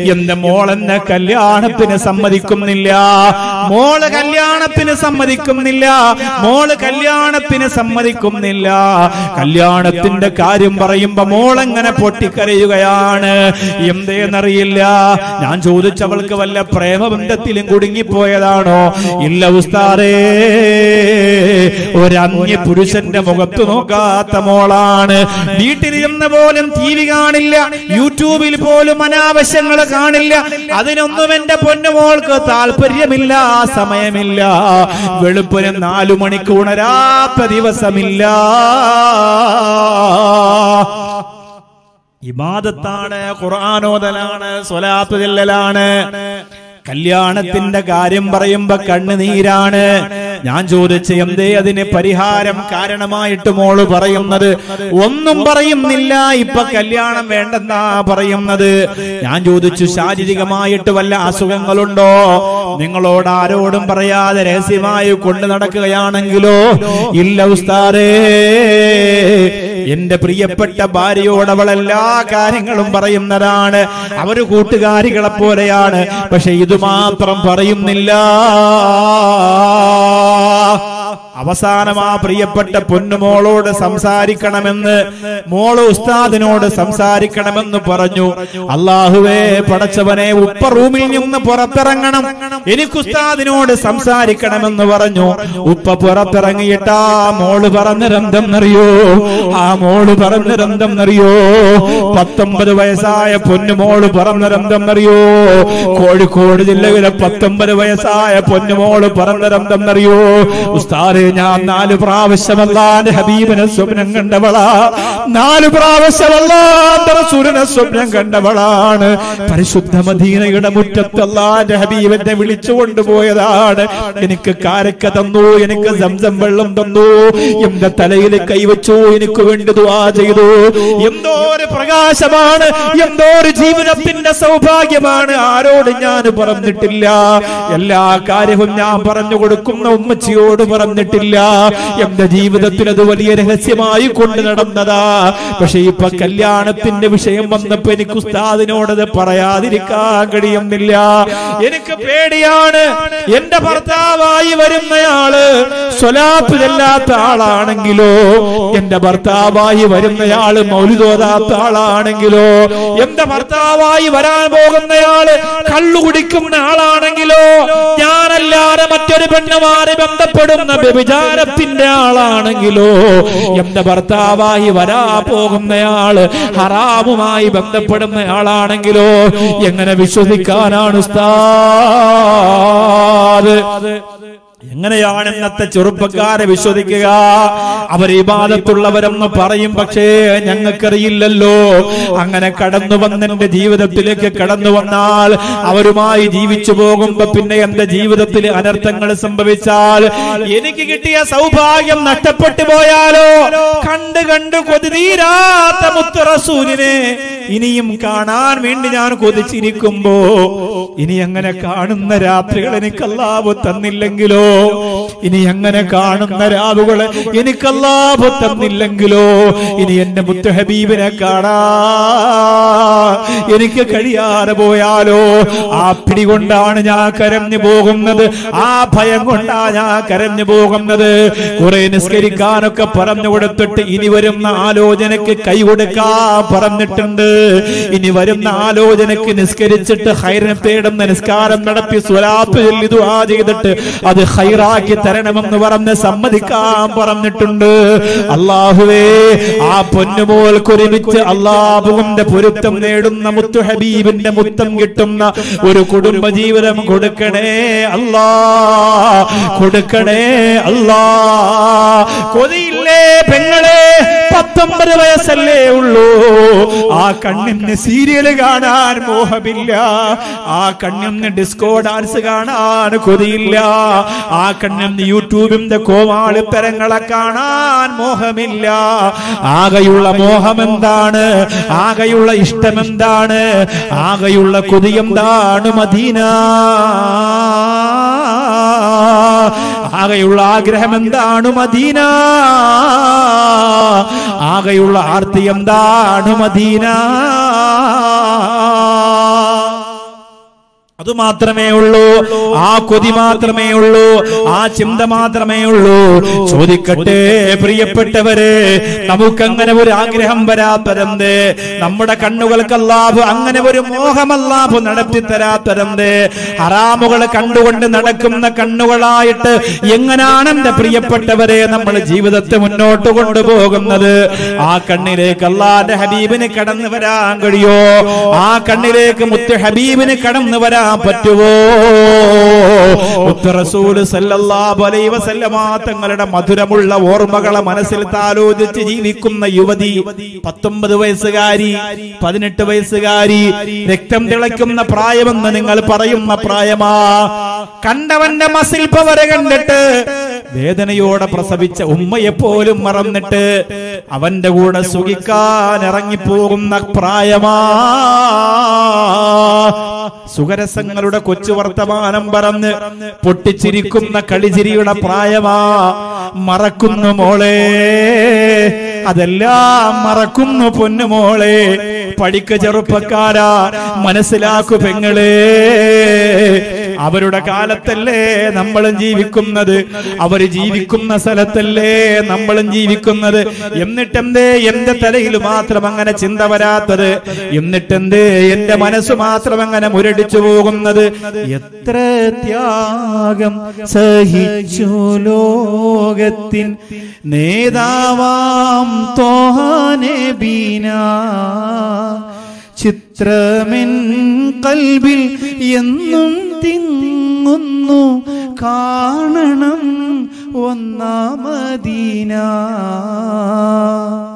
എന്റെ മോളെന്നെ കല്യാണത്തിന് സമ്മതിക്കുന്നില്ല മോള് കല്യാണത്തിന് സമ്മതിക്കുന്നില്ല മോള് കല്യാണത്തിന് സമ്മതിക്കുന്നില്ല കല്യാണത്തിന്റെ കാര്യം പറയുമ്പോ മോളെങ്ങനെ പൊട്ടിക്കരയുകയാണ് എന്തേന്നറിയില്ല ഞാൻ ചോദിച്ചവൾക്ക് വല്ല പ്രേമബന്ധത്തിലും കുടുങ്ങിപ്പോയതാണോ ഇല്ല ഉസ്താറേ ഒരന്യ പുരുഷന്റെ മുഖത്ത് നോക്കാത്ത മോളാണ് വീട്ടിലിരുന്ന് പോലും ടി വി കാണില്ല യൂട്യൂബിൽ പോലും അനാവശ്യങ്ങൾ കാണില്ല അതിനൊന്നും എന്റെ പൊന്നുമോൾക്ക് താല്പര്യമില്ല സമയമില്ല വെളുപ്പിന് നാലു മണിക്ക് ഉണരാത്ത ദിവസമില്ല ഇബാദത്താണ് ഖുർആാനോദലാണ് സ്വലാത്ത് ചെല്ലലാണ് കല്യാണത്തിന്റെ കാര്യം പറയുമ്പോ കണ്ണുനീരാണ് ഞാൻ ചോദിച്ച എന്തേ അതിന് പരിഹാരം കാരണമായിട്ട് മോള് പറയുന്നത് ഒന്നും പറയുന്നില്ല ഇപ്പൊ കല്യാണം വേണ്ടെന്നാ പറയുന്നത് ഞാൻ ചോദിച്ചു ശാരീരികമായിട്ട് വല്ല അസുഖങ്ങളുണ്ടോ നിങ്ങളോട് ആരോടും പറയാതെ രഹസ്യമായി കൊണ്ടു നടക്കുകയാണെങ്കിലോ ഇല്ല ഉസ്താറേ എന്റെ പ്രിയപ്പെട്ട ഭാര്യയോട് അവൾ എല്ലാ കാര്യങ്ങളും പറയുന്നതാണ് അവര് കൂട്ടുകാരികളെ പോലെയാണ് പക്ഷെ ഇത് മാത്രം പറയുന്നില്ല അവസാനം ആ പ്രിയപ്പെട്ട പൊന്നുമോളോട് സംസാരിക്കണമെന്ന് മോള് ഉസ്താദിനോട് സംസാരിക്കണമെന്ന് പറഞ്ഞു അള്ളാഹുവേ പടച്ചവനെ ഉപ്പ റൂമിൽ നിന്ന് പുറത്തിറങ്ങണം എനിക്ക് ഉസ്താദിനോട് സംസാരിക്കണമെന്ന് പറഞ്ഞു ഉപ്പ പുറത്തിറങ്ങിയിട്ടാ മോള് പറഞ്ഞിരെന്തെന്നറിയോ ആ മോള് പറഞ്ഞിരെന്തെന്നറിയോ പത്തൊമ്പത് വയസ്സായ പൊന്നുമോള് പറഞ്ഞിരെന്തെന്നറിയോ കോഴിക്കോട് ജില്ലയിലെ പത്തൊമ്പത് വയസ്സായ പൊന്നുമോള് പറഞ്ഞിരെന്തെന്നറിയോ ഉസ്താദെ ഞാൻ നാല് പ്രാവശ്യം അല്ലാന്റെ ഹബീബിനെ സ്വപ്നം കണ്ടവളാ നാല് പ്രാവശ്യം അല്ലാന്റെ റസൂലിനെ സ്വപ്നം കണ്ടവളാണ് പരിശുദ്ധ മദീനയുടെ മുറ്റത്ത് അല്ലാന്റെ ഹബീബിനെ വിളിച്ചു കൊണ്ടുപോയതാണ് എനിക്ക് കാരക്ക തന്നു എനിക്ക് സംസം വെള്ളം തന്നു എന്റെ തലയിൽ കൈവച്ചു എനിക്ക് വേണ്ടി ദുആ ചെയ്തു എന്തോ ഒരു പ്രകാശമാണ് എന്തോ ഒരു ജീവിതത്തിന്റെ സൗഭാഗ്യമാണ് ആരോട് ഞാൻ പറഞ്ഞിട്ടില്ല എല്ലാ കാര്യവും ഞാൻ പറഞ്ഞു കൊടുക്കുന്ന ഉമ്മച്ചിയോട് പറഞ്ഞിട്ടില്ല എന്റെ ജീവിതത്തിൽ അത് വലിയ രഹസ്യമായി കൊണ്ട് നടന്നതാ പക്ഷെ ഇപ്പൊ കല്യാണത്തിന്റെ വിഷയം വന്നപ്പോ എനിക്ക് ഉസ്താദിനോടത് പറയാതിരിക്കാൻ കഴിയുന്നില്ല എനിക്ക് പേടിയാണ് എന്റെ ഭർത്താവായി വരുന്നയാള് സ്വലാപ്പ് ചെല്ലാത്ത ആളാണെങ്കിലോ എന്റെ ഭർത്താവായി വരുന്നയാള് മൗലിതോതാത്ത ആളാണെങ്കിലോ എന്റെ ഭർത്താവായി വരാൻ പോകുന്നയാള് കള്ളു കുടിക്കുന്ന ആളാണെങ്കിലോ ഞാനല്ലാതെ മറ്റൊരു പെണ്ണുമാരെ ബന്ധപ്പെടുന്ന വ്യഭിചാരത്തിന്റെ ആളാണെങ്കിലോ എന്റെ ഭർത്താവായി വരാ പോകുന്നയാള് ഹറാമുമായി ബന്ധപ്പെടുന്ന ആളാണെങ്കിലോ എങ്ങനെ വിശ്വസിക്കാനാണ് ഉസ്താദ് എങ്ങനെയാണ് ഇന്നത്തെ ചെറുപ്പക്കാരെ വിശ്വസിക്കുക അവർ ഇബാദത്തുള്ളവരെന്ന് പറയും പക്ഷേ ഞങ്ങൾക്കറിയില്ലല്ലോ അങ്ങനെ കടന്നു വന്നെന്റെ ജീവിതത്തിലേക്ക് കടന്നു വന്നാൽ അവരുമായി ജീവിച്ചു പോകുമ്പോ പിന്നെ എന്റെ ജീവിതത്തിൽ അനർത്ഥങ്ങൾ സംഭവിച്ചാൽ എനിക്ക് കിട്ടിയ സൗഭാഗ്യം നഷ്ടപ്പെട്ടു പോയാലോ കണ്ട് കണ്ട് കൊതിതീരാത്ത മുത്തറസൂലിനെ ഇനിയും കാണാൻ വേണ്ടി ഞാൻ കൊതിച്ചിരിക്കുമ്പോ ഇനി അങ്ങനെ കാണുന്ന രാത്രികൾ എനിക്ക് അല്ലാഹു തന്നില്ലെങ്കിലോ ഇനി അങ്ങനെ കാണുന്ന രാവുകള് എനിക്ക് അല്ലാഹു തന്നില്ലെങ്കിലോ ഇനി എന്റെ മുത്ത ഹബീബിനെ കാണാ എനിക്ക് കഴിയാതെ പോയാലോ ആ പിടി കൊണ്ടാണ് ഞാൻ കരഞ്ഞു പോകുന്നത് ആ ഭയം കൊണ്ടാ ഞാൻ കരഞ്ഞു പോകുന്നത് കുറെ നിസ്കരിക്കാനൊക്കെ പറഞ്ഞു കൊടുത്തിട്ട് ഇനി വരുന്ന ആലോചനക്ക് കൈ കൊടുക്കാൻ പറഞ്ഞിട്ടുണ്ട് ഇനി വരുന്ന ആലോചനക്ക് നിസ്കരിച്ചിട്ട് ഹൈറിനെ തേടുന്ന നിസ്കാരം നടത്തി സ്വലാത്ത് ചൊല്ലി ദുആ ചെയ്തിട്ട് അത് ഹൈറാക്കി തരണമെന്ന് പറഞ്ഞ് സമ്മതിക്കാൻ പറഞ്ഞിട്ടുണ്ട് അള്ളാഹുവേ ആ പൊന്നുമോൾക്ക് ഒരുമിച്ച് അള്ളാഹുവിന്റെ പൊരുത്തം നേടുന്ന മുത്തു ഹബീബിന്റെ മുത്തം കിട്ടുന്ന ഒരു കുടുംബ ജീവിതം കൊടുക്കണേ അല്ലാ കൊടുക്കണേ അല്ലാ കൊതിയില്ലേ പെങ്ങളെ പത്തൊമ്പത് വയസ്സല്ലേ ഉള്ളൂ ആ കണ്ണിന് സീരിയൽ കാണാൻ മോഹമില്ല ആ കണ്ണിന് ഡിസ്കോ ഡാൻസ് കാണാൻ കൊതിയില്ല ആ കണ്ണിന് യൂട്യൂബിന്റെ കോമാളിത്തരങ്ങളെ കാണാൻ മോഹമില്ല ആകെയുള്ള മോഹം എന്താണ് ആകെയുള്ള ഇഷ്ടം എന്താണ് ആകെയുള്ള കൊതി എന്താണ് മദീന ആകെയുള്ള ആഗ്രഹം എന്താണ് മദീന ആകെയുള്ള ആർത്തി എന്താണ് മദീന അത് മാത്രമേ ഉള്ളൂ ആ കൊതി മാത്രമേ ഉള്ളൂ ആ ചിന്ത മാത്രമേ ഉള്ളൂ ചോദിക്കട്ടെ പ്രിയപ്പെട്ടവരെ നമുക്കങ്ങനെ ഒരു ആഗ്രഹം വരാത്തതെന്ത് നമ്മുടെ കണ്ണുകൾക്ക് അല്ലാഹു അങ്ങനെ ഒരു മോഹമല്ലാഹു നടത്തി തരാത്തതെന്ത് ഹറാമുകൾ കണ്ടുകൊണ്ട് നടക്കുന്ന കണ്ണുകളായിട്ട് എങ്ങനാണ് എന്റെ പ്രിയപ്പെട്ടവരെ നമ്മൾ ജീവിതത്തെ മുന്നോട്ട് കൊണ്ടുപോകുന്നത് ആ കണ്ണിലേക്ക് അള്ളാന്റെ ഹബീബിന് കടന്നു വരാൻ കഴിയോ ആ കണ്ണിലേക്ക് മുത്ത് ഹബീബിന് കടന്നു വരാൻ പറ്റുമോ മുത്ത് റസൂല് സല്ലല്ലാഹു അലൈഹി വസല്ലമ തങ്ങളുടെ മധുരമുള്ള ഓർമ്മകളെ മനസ്സിൽ താലോചിച്ച് ജീവിക്കുന്ന യുവതി പത്തൊമ്പത് വയസ്സുകാരി പതിനെട്ട് വയസ്സുകാരി രക്തം തിളയ്ക്കുന്ന പ്രായമെന്ന് നിങ്ങൾ പറയുന്ന പ്രായമാ കണ്ടവന്റെ മസിൽ പവരെ കണ്ടിട്ട് വേദനയോടെ പ്രസവിച്ച ഉമ്മയെ പോലും മറന്നിട്ട് അവന്റെ കൂടെ സുഖിക്കാൻ ഇറങ്ങിപ്പോകുന്ന പ്രായമാ സുഖരസങ്ങളുടെ കൊച്ചു വർത്തമാനം പറഞ്ഞ് പൊട്ടിച്ചിരിക്കുന്ന കളിചിരിയുടെ പ്രായമാ മറക്കുന്നു മോളെ അതെല്ലാം മറക്കുന്നു പൊന്നുമോളെ പഠിക്ക ചെറുപ്പക്കാരാ മനസ്സിലാക്കു പെങ്ങളെ അവരുടെ കാലത്തല്ലേ നമ്മളും ജീവിക്കുന്നത് അവര് ജീവിക്കുന്ന സ്ഥലത്തല്ലേ നമ്മളും ജീവിക്കുന്നത് എന്നിട്ടെന്തേ എന്റെ തലയിൽ മാത്രം അങ്ങനെ ചിന്ത വരാത്തത് എന്നിട്ടെന്തേ എന്റെ മനസ്സ് മാത്രം അങ്ങനെ മുരടിച്ചു പോകുന്നത് എത്ര ത്യാഗം സഹിച്ചു ലോകത്തിൻ നേതാവാം തോഹാനെ ബീന ചിത്രമെൻ കൽബിൽ എന്നും തിങ്ങുന്നു കാണണം ഒന്നാമദീന